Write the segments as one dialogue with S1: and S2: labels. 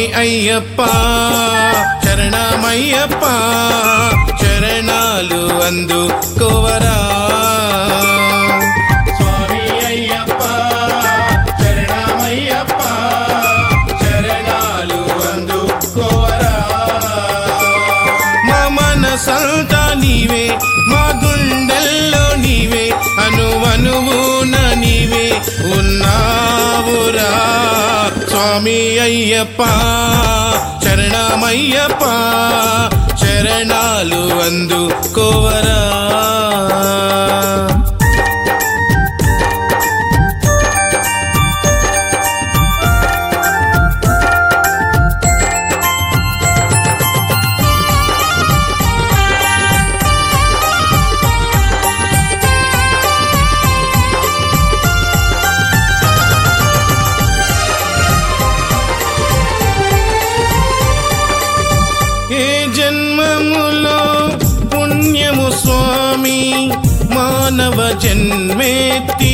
S1: అయ్యప్ప శరణమయ్యప్ప శరణాలు అందుకోవరా స్వామి అయ్యప్ప శరణమయ్యప్ప శరణాలు అందుకోవరా మా మనసంతా నీవే మా గుండెల్లో నీవే అనువనువున నీవే ఉన్నావురా స్వామి అయ్యప్ప శరణమయ్యప్ప శరణాలు అందుకోవరా ఏ జన్మములో పుణ్యము స్వామి మానవ జన్మెత్తి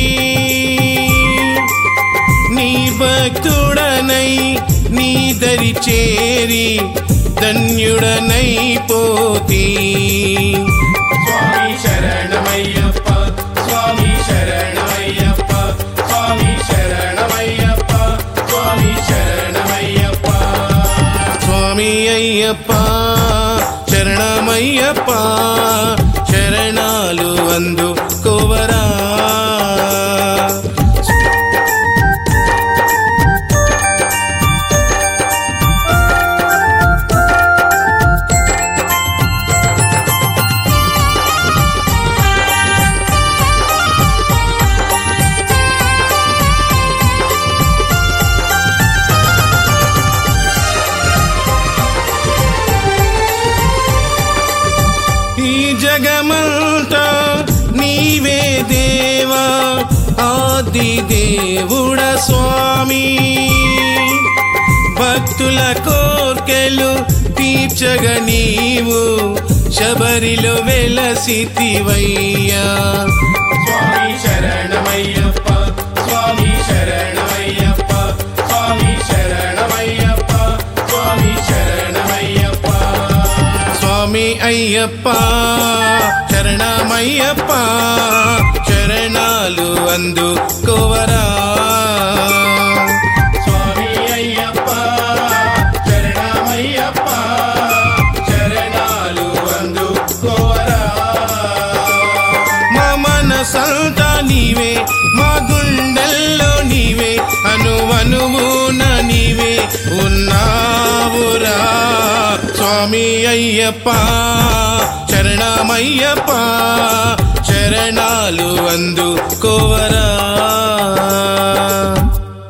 S1: నీ భక్తుడనై నీ దరి చేరి ధన్యుడనై పోతి స్వామి శరణమయ్యప్ప స్వామి శరణమయ్యప్ప స్వామి శరణమయ్యప్ప స్వామి శరణమయ్యప్ప స్వామి అయ్యప్ప శరణమయ్యప్ప శరణాలు అందుకోవరా ఈ జగమంతా నీవే దేవా ఆది దేవుడ స్వామి భక్తుల కోర్కెలు తీర్చగ నీవు శబరిలో వెలసితివయ్యా స్వామి శరణమయ్యప్ప స్వామి శరణమయ్యప్ప స్వామి శరణమయ్యప్ప స్వామి శరణమయ్యప్ప స్వామి అయ్యప్ప శరణమయ్యప్ప శరణాలు అందుకోవరా స్వామి అయ్యప్ప శరణమయ్యప్ప శరణాలు అందుకోవరా మా మనసంతా నీవే మా గుండెల్లో నీవే అనువనువున నీవే ఉన్నావురా స్వామి అయ్యప్ప శరణమయ్యప్ప శరణాలు అందుకోవరా